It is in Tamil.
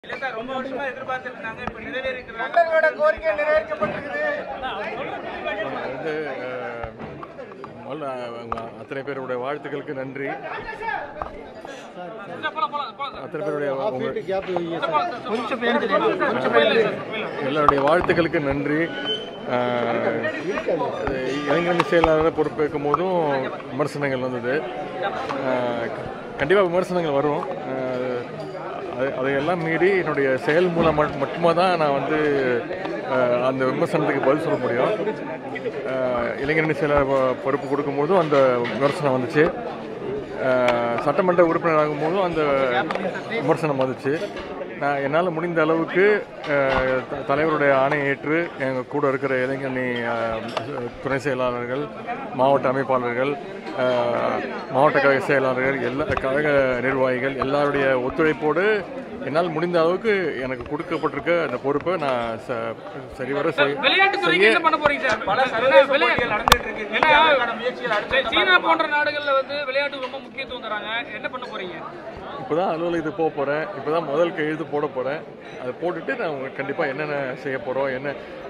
இல்ல சார் ரொம்ப வருஷமா எதிர்பார்த்துட்டு இருந்தாங்க இப்ப நிறைவேறிக்கிறாங்க தொண்டர்களோட கோரிக்கை நிறைவேற்றப்பட்டிருக்குது வந்து அஹ், முதல்ல அவங்க அத்தனை பேருடைய வாழ்த்துக்களுக்கு நன்றி அத்தனை பேருடைய உங்க- கொஞ்சம் பேர் தெரியும் எல்லாருடைய வாழ்த்துக்களுக்கு நன்றி அஹ், அது இளைஞரணி செயலாளர் பொறுப்பேற்கும் போதும் விமர்சனங்கள் வந்தது கண்டிப்பாக விமர்சனங்கள் வரும் அஹ், அது அதையெல்லாம் மீறி என்னுடைய செயல் மூலம் மட்- மட்டுமா தான் நான் வந்து அஹ், அந்த விமர்சனத்துக்கு பதில் சொல்ல முடியும் அஹ், இளைஞரணி செயலாளர் பொ- பொறுப்பு கொடுக்கும்போதும் அந்த விமர்சனம் வந்துச்சு அஹ், சட்டமன்ற உறுப்பினர் ஆகும்போதும் அந்த விமர்சனம் வந்துச்சு நான் என்னால் முடிந்த அளவுக்கு அஹ், த- தலைவருடைய ஆணையை ஏற்று எங்கள் கூட இருக்கிற இளைஞரணி அஹ், துணை செயலாளர்கள் மாவட்ட அமைப்பாளர்கள் அஹ், மாவட்ட கழக செயலாளர்கள் எல்லா கழக நிர்வாகிகள் எல்லாருடைய ஒத்துழைப்போடு என்னால் முடிந்த அளவுக்கு எனக்கு கொடுக்கப்பட்டிருக்க அந்த பொறுப்பை நான் ச சரிவர செய்- விளையாட்டுத்துறைக்கு செய்ய என்ன பண்ண போறீங்க சார் பல சர்வதேச போட்டிகள் நடந்துட்டு இருக்கு ஏன்னா, இந்தியாவுக்கான முயற்சிகள் அடுத்த சீனா போன்ற நாடுகள்ல வந்து விளையாட்டுக்கு ரொம்ப முக்கியத்துவம் தராங்க என்ன பண்ண போறீங்க இப்போ தான் அலுவலகத்துக்கு போக போகிறேன் இப்போ தான் முதல் கையெழுத்து போட போகிறேன் அதை போட்டுட்டு நான் உங்களுக்கு கண்டிப்பாக என்னென்ன செய்ய போகிறோம் என்ன